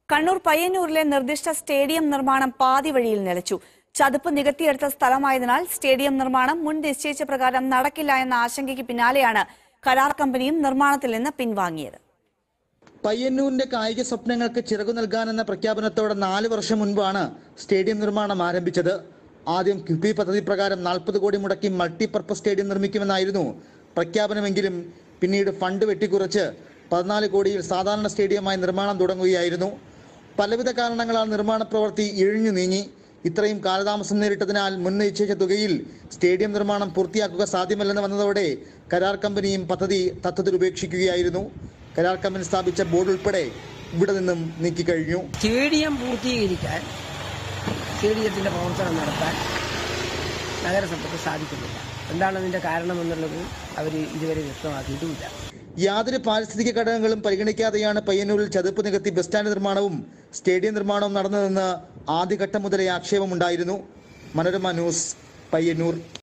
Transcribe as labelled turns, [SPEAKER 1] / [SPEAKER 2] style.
[SPEAKER 1] കണ്ണൂർ പയ്യന്നൂരിലെ നിർദ്ദിഷ്ട സ്റ്റേഡിയം നിർമ്മാണം പാതി വഴിയിൽ നിലച്ചു ചതുപ്പ് നികത്തിയെടുത്ത സ്ഥലമായതിനാൽ സ്റ്റേഡിയം നിർമ്മാണം മുൻ നിശ്ചയിച്ച പ്രകാരം നടക്കില്ല എന്ന ആശങ്കയ്ക്ക് പിന്നാലെയാണ് കരാർ കമ്പനിയും നിർമ്മാണത്തിൽ നിന്ന് പിൻവാങ്ങിയത്
[SPEAKER 2] പയ്യന്നൂരിന്റെ കായിക സ്വപ്നങ്ങൾക്ക് ചിറകു നൽകാനെന്ന പ്രഖ്യാപനത്തോടെ നാല് വർഷം മുൻപാണ് സ്റ്റേഡിയം നിർമ്മാണം ആരംഭിച്ചത് ആദ്യം കിഫ്ബി പദ്ധതി പ്രകാരം നാൽപ്പത് കോടി മുടക്കി മൾട്ടിപർപ്പസ് സ്റ്റേഡിയം നിർമ്മിക്കുമെന്നായിരുന്നു പ്രഖ്യാപനമെങ്കിലും പിന്നീട് ഫണ്ട് വെട്ടിക്കുറച്ച് പതിനാല് കോടിയിൽ സാധാരണ സ്റ്റേഡിയമായി നിർമ്മാണം തുടങ്ങുകയായിരുന്നു പലവിധ കാരണങ്ങളാൽ നിർമ്മാണ പ്രവൃത്തി ഇഴിഞ്ഞു നീങ്ങി ഇത്രയും കാലതാമസം നേരിട്ടതിനാൽ മുൻ നിശ്ചയിച്ച തുകയിൽ സ്റ്റേഡിയം നിർമ്മാണം പൂർത്തിയാക്കുക സാധ്യമല്ലെന്ന് വന്നതോടെ കരാർ കമ്പനിയും പദ്ധതി തത്വത്തിൽ ഉപേക്ഷിക്കുകയായിരുന്നു കരാർ കമ്പനി സ്ഥാപിച്ച ബോർഡ് ഉൾപ്പെടെ ഇവിടെ നിന്നും നീക്കിക്കഴിഞ്ഞു
[SPEAKER 3] സ്റ്റേഡിയം പൂർത്തീകരിക്കാൻ സ്റ്റേഡിയത്തിന്റെ പ്രവർത്തനം നടത്താൻ നഗരസഭയ്ക്ക് സാധിക്കുന്നില്ല എന്താണ് അതിന്റെ കാരണം എന്നുള്ളത് അവർ ഇതുവരെ വ്യക്തമാക്കിയിട്ടുമില്ല
[SPEAKER 2] യാതൊരു പാരിസ്ഥിതിക ഘടകങ്ങളും പരിഗണിക്കാതെയാണ് പയ്യന്നൂരിൽ ചതുപ്പ് നികത്തി ബസ് സ്റ്റാൻഡ് നിർമ്മാണവും സ്റ്റേഡിയം നിർമ്മാണവും നടന്നതെന്ന് ആദ്യഘട്ടം മുതലേ ആക്ഷേപമുണ്ടായിരുന്നു മനോരമ ന്യൂസ് പയ്യന്നൂർ